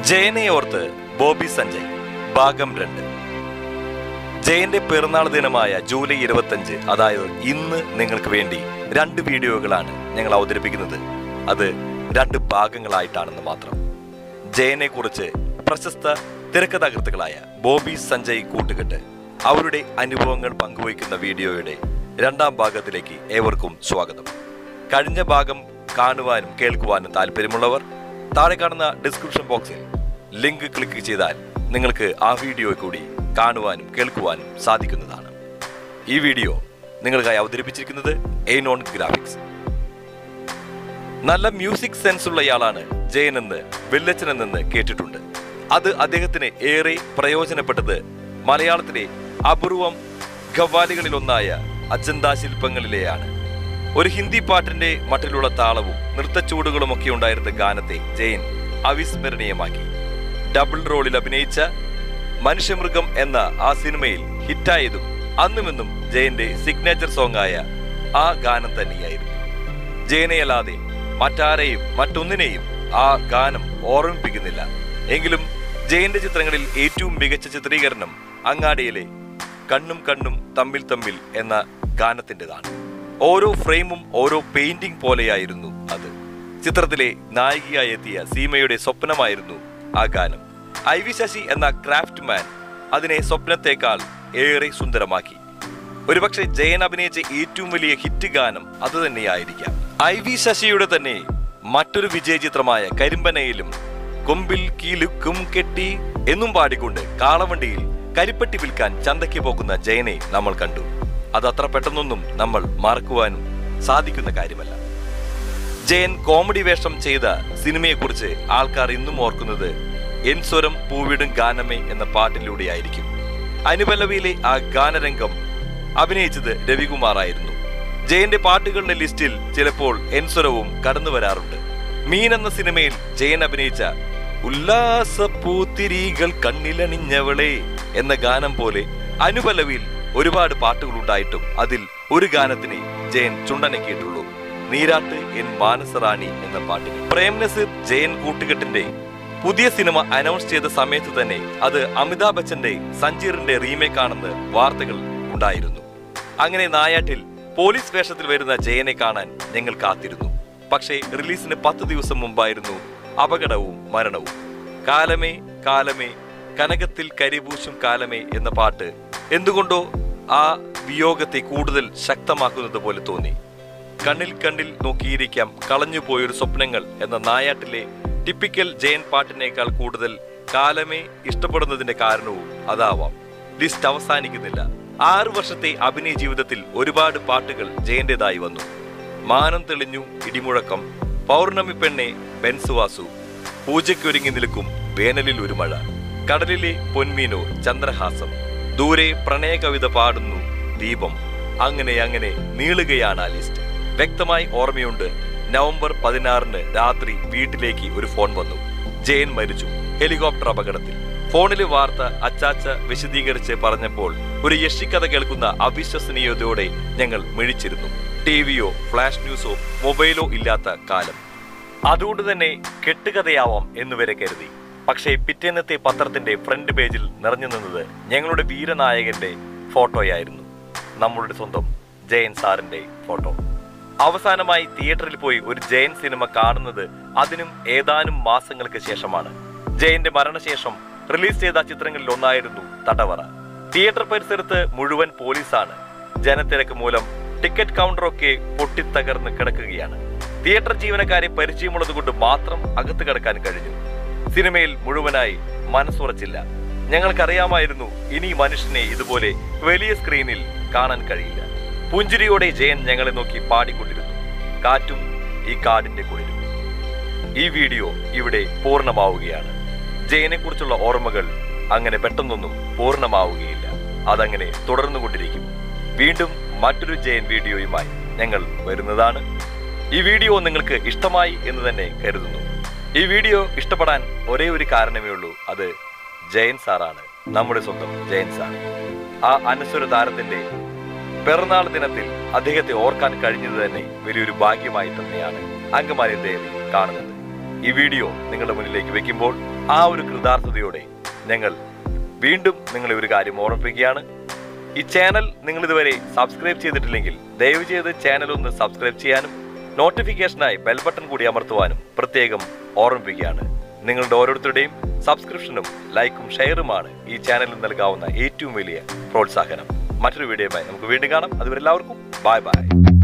ജയനെ ഓർത്ത് ബോബി സഞ്ജയ് ഭാഗം രണ്ട് ജയന്റെ പിറന്നാൾ ദിനമായ ജൂലൈ ഇരുപത്തഞ്ച് അതായത് ഇന്ന് നിങ്ങൾക്ക് വേണ്ടി രണ്ട് വീഡിയോകളാണ് ഞങ്ങൾ അവതരിപ്പിക്കുന്നത് അത് രണ്ട് ഭാഗങ്ങളായിട്ടാണെന്ന് മാത്രം ജയനെ കുറിച്ച് പ്രശസ്ത തിരക്കഥാകൃത്തുക്കളായ ബോബി സഞ്ജയ് കൂട്ടുകെട്ട് അവരുടെ അനുഭവങ്ങൾ പങ്കുവയ്ക്കുന്ന വീഡിയോയുടെ രണ്ടാം ഭാഗത്തിലേക്ക് ഏവർക്കും സ്വാഗതം കഴിഞ്ഞ ഭാഗം കാണുവാനും കേൾക്കുവാനും താല്പര്യമുള്ളവർ താഴെ കാണുന്ന ഡിസ്ക്രിപ്ഷൻ ബോക്സിൽ ലിങ്ക് ക്ലിക്ക് ചെയ്താൽ നിങ്ങൾക്ക് ആ വീഡിയോ കൂടി കാണുവാനും കേൾക്കുവാനും സാധിക്കുന്നതാണ് ഈ വീഡിയോ നിങ്ങൾക്കായി അവതരിപ്പിച്ചിരിക്കുന്നത് എയ്നോൺ ഗ്രാഫിക്സ് നല്ല മ്യൂസിക് സെൻസ് ഉള്ളയാളാണ് ജയൻ എന്ന് വെല്ലച്ചൻ എന്ന് കേട്ടിട്ടുണ്ട് അത് അദ്ദേഹത്തിന് ഏറെ പ്രയോജനപ്പെട്ടത് മലയാളത്തിലെ അപൂർവം ഖവാലികളിലൊന്നായ അജന്ത ശില്പങ്ങളിലെയാണ് ഒരു ഹിന്ദി പാട്ടിന്റെ മട്ടിലുള്ള താളവും നൃത്തച്ചൂടുകളും ഒക്കെ ഉണ്ടായിരുന്ന ഗാനത്തെ ജയൻ അവിസ്മരണീയമാക്കി ഡബിൾ റോളിൽ അഭിനയിച്ച മനുഷ്യമൃഗം എന്ന ആ സിനിമയിൽ ഹിറ്റായതും അന്നുമെന്നും ജയന്റെ സിഗ്നേച്ചർ സോങ് ആയ ആ ഗാനം തന്നെയായിരുന്നു ജയനെയല്ലാതെ മറ്റാരെയും മറ്റൊന്നിനെയും ആ ഗാനം ഓർമ്മിപ്പിക്കുന്നില്ല എങ്കിലും ജയന്റെ ചിത്രങ്ങളിൽ ഏറ്റവും മികച്ച ചിത്രീകരണം അങ്ങാടിയിലെ കണ്ണും കണ്ണും തമ്മിൽ തമ്മിൽ എന്ന ഗാനത്തിൻ്റെതാണ് ഓരോ ഫ്രെയിമും ഓരോ പെയിന്റിംഗ് പോലെയായിരുന്നു അത് ചിത്രത്തിലെ നായികയായി എത്തിയ സീമയുടെ സ്വപ്നമായിരുന്നു ആ ഗാനം ഐ വി ശശി എന്ന ക്രാഫ്റ്റ് മാൻ അതിനെ സ്വപ്നത്തേക്കാൾ ഏറെ സുന്ദരമാക്കി ഒരുപക്ഷെ ജയൻ അഭിനയിച്ച ഏറ്റവും വലിയ ഹിറ്റ് ഗാനം അത് തന്നെയായിരിക്കാം ഐ വി ശശിയുടെ തന്നെ മറ്റൊരു വിജയ ചിത്രമായ കരിമ്പനയിലും കൊമ്പിൽ കീലുക്കും കെട്ടി എന്നും പാടിക്കൊണ്ട് കാളവണ്ടിയിൽ കരിപ്പെട്ടി വിൽക്കാൻ ചന്തയ്ക്ക് പോകുന്ന ജയനെ നമ്മൾ കണ്ടു അത് അത്ര പെട്ടെന്നൊന്നും നമ്മൾ മറക്കുവാനും സാധിക്കുന്ന കാര്യമല്ല ജയൻ കോമഡി വേഷം ചെയ്ത സിനിമയെക്കുറിച്ച് ആൾക്കാർ ഇന്നും ഓർക്കുന്നത് എൻ സ്വരം പൂവിടും ഗാനമേ എന്ന പാട്ടിലൂടെയായിരിക്കും അനുപല്ലവിയിലെ ആ ഗാനരംഗം അഭിനയിച്ചത് രവികുമാർ ആയിരുന്നു ജയന്റെ പാട്ടുകളുടെ ലിസ്റ്റിൽ ചിലപ്പോൾ എൻ സ്വരവും കടന്നു വരാറുണ്ട് മീൻ എന്ന സിനിമയിൽ ജയൻ അഭിനയിച്ച ഉല്ലാസ പൂത്തിരികൾ കണ്ണിലണിഞ്ഞവളെ എന്ന ഗാനം പോലെ അനുപല്ലവിയിൽ ഒരുപാട് പാട്ടുകൾ ഉണ്ടായിട്ടും അതിൽ ഒരു ഗാനത്തിനെ ജയൻ ചുണ്ടനക്കിയിട്ടുള്ളൂ നീരാട്ട് എൻ മാനസറാണി എന്ന പാട്ടിന് പ്രേം നസീർ ജയൻ കൂട്ടുകെട്ടിന്റെ പുതിയ സിനിമ അനൗൺസ് ചെയ്ത സമയത്ത് തന്നെ അത് അമിതാഭ് ബച്ചന്റെ സഞ്ചീറിന്റെ റീമേക്ക് ആണെന്ന് വാർത്തകൾ ഉണ്ടായിരുന്നു അങ്ങനെ നായാട്ടിൽ പോലീസ് വേഷത്തിൽ വരുന്ന ജയനെ കാണാൻ ഞങ്ങൾ കാത്തിരുന്നു പക്ഷേ റിലീസിന് പത്ത് ദിവസം മുമ്പായിരുന്നു അപകടവും മരണവും കാലമേ കാലമേ കനകത്തിൽ കരിപൂശും കാലമേ എന്ന പാട്ട് എന്തുകൊണ്ടോ ആ വിയോഗത്തെ കൂടുതൽ ശക്തമാക്കുന്നത് പോലെ തോന്നി കണ്ണിൽ കണ്ണിൽ നോക്കിയിരിക്കാം കളഞ്ഞുപോയൊരു സ്വപ്നങ്ങൾ എന്ന നായാട്ടിലെ ടിപ്പിക്കൽ ജയൻ പാട്ടിനേക്കാൾ കൂടുതൽ കാലമേ ഇഷ്ടപ്പെടുന്നതിന്റെ കാരണവും അതാവാം ലിസ്റ്റ് അവസാനിക്കുന്നില്ല ആറു വർഷത്തെ അഭിനയ ജീവിതത്തിൽ ഒരുപാട് പാട്ടുകൾ ജയന്റേതായി വന്നു മാനം തെളിഞ്ഞു ഇടിമുഴക്കം പൗർണമി പെണ്ണെ ബെൻസുവാസു പൂജയ്ക്കൊരുങ്ങി നിൽക്കും വേനലിൽ ഒരു മഴ കടലിലെ പൊന്മീനോ ചന്ദ്രഹാസം ദൂരെ പ്രണയ കവിത പാടുന്നു ദീപം അങ്ങനെ അങ്ങനെ നീളുകയാണ് ആ ലിസ്റ്റ് വ്യക്തമായി ഓർമ്മയുണ്ട് നവംബർ പതിനാറിന് രാത്രി വീട്ടിലേക്ക് ഒരു ഫോൺ വന്നു ജയൻ മരിച്ചു ഹെലികോപ്റ്റർ അപകടത്തിൽ ഫോണിലെ വാർത്ത അച്ചാച്ച വിശദീകരിച്ച് പറഞ്ഞപ്പോൾ ഒരു യക്ഷിക്കഥ കേൾക്കുന്ന അവിശ്വസനീയതയോടെ ഞങ്ങൾ മിഴിച്ചിരുന്നു ടിവിയോ ഫ്ലാഷ് ന്യൂസോ മൊബൈലോ ഇല്ലാത്ത കാലം അതുകൊണ്ട് തന്നെ കെട്ടുകഥയാവാം എന്നുവരെ കരുതി പക്ഷേ പിറ്റേന്നത്തെ പത്രത്തിന്റെ ഫ്രണ്ട് പേജിൽ നിറഞ്ഞു നിന്നത് ഞങ്ങളുടെ വീരനായകന്റെ ഫോട്ടോയായിരുന്നു നമ്മളുടെ സ്വന്തം ജയൻ സാറിന്റെ ഫോട്ടോ അവസാനമായി തിയേറ്ററിൽ പോയി ഒരു ജയൻ സിനിമ കാണുന്നത് അതിനും ഏതാനും മാസങ്ങൾക്ക് ശേഷമാണ് ജയന്റെ മരണശേഷം റിലീസ് ചെയ്ത ചിത്രങ്ങളിൽ ഒന്നായിരുന്നു തടവറ തിയേറ്റർ പരിസരത്ത് മുഴുവൻ പോലീസാണ് ജനത്തിരക്ക് മൂലം ടിക്കറ്റ് കൗണ്ടറൊക്കെ പൊട്ടിത്തകർന്ന് കിടക്കുകയാണ് തിയേറ്റർ ജീവനക്കാരെ പരിചയമുള്ളത് കൊണ്ട് മാത്രം അകത്ത് കിടക്കാൻ കഴിഞ്ഞു സിനിമയിൽ മുഴുവനായി മനസ്സുറച്ചില്ല ഞങ്ങൾക്കറിയാമായിരുന്നു ഇനി മനുഷ്യനെ ഇതുപോലെ വലിയ സ്ക്രീനിൽ കാണാൻ കഴിയില്ല പുഞ്ചിരിയോടെ ജയൻ ഞങ്ങളെ നോക്കി പാടിക്കൊണ്ടിരുന്നു കാറ്റും ഈ കാടിന്റെ കുളിരും ഈ വീഡിയോ ഇവിടെ പൂർണ്ണമാവുകയാണ് ജയനെ കുറിച്ചുള്ള ഓർമ്മകൾ അങ്ങനെ പെട്ടെന്നൊന്നും പൂർണ്ണമാവുകയില്ല അതങ്ങനെ തുടർന്നുകൊണ്ടിരിക്കും വീണ്ടും മറ്റൊരു ജയൻ വീഡിയോയുമായി ഞങ്ങൾ വരുന്നതാണ് ഈ വീഡിയോ നിങ്ങൾക്ക് ഇഷ്ടമായി എന്ന് തന്നെ കരുതുന്നു ഈ വീഡിയോ ഇഷ്ടപ്പെടാൻ ഒരേ ഒരു കാരണമേ ഉള്ളൂ അത് ജയൻ സാറാണ് നമ്മുടെ സ്വന്തം ജയൻ സാർ ആ അനശ്വര താരത്തിന്റെ പിറന്നാൾ ദിനത്തിൽ അദ്ദേഹത്തെ ഓർക്കാൻ കഴിഞ്ഞത് തന്നെ വലിയൊരു ഭാഗ്യമായി തന്നെയാണ് അങ്കമാലി ദേവി കാണുന്നത് ഈ വീഡിയോ നിങ്ങളുടെ മുന്നിലേക്ക് വെക്കുമ്പോൾ ആ ഒരു കൃതാർത്ഥതയോടെ ഞങ്ങൾ വീണ്ടും നിങ്ങളെ ഒരു കാര്യം ഓർമ്മിപ്പിക്കുകയാണ് ഈ ചാനൽ നിങ്ങൾ ഇതുവരെ സബ്സ്ക്രൈബ് ചെയ്തിട്ടില്ലെങ്കിൽ ദയവ് ചെയ്ത് ചാനൽ ഒന്ന് സബ്സ്ക്രൈബ് ചെയ്യാനും നോട്ടിഫിക്കേഷനായി ബെൽ ബട്ടൺ കൂടി അമർത്തുവാനും പ്രത്യേകം ഓർമ്മിപ്പിക്കുകയാണ് നിങ്ങളുടെ ഓരോരുത്തരുടെയും സബ്സ്ക്രിപ്ഷനും ലൈക്കും ഷെയറുമാണ് ഈ ചാനലിൽ നൽകാവുന്ന ഏറ്റവും വലിയ പ്രോത്സാഹനം മറ്റൊരു വീഡിയോയുമായി നമുക്ക് വീണ്ടും കാണാം അതുവരെ എല്ലാവർക്കും ബൈ ബൈ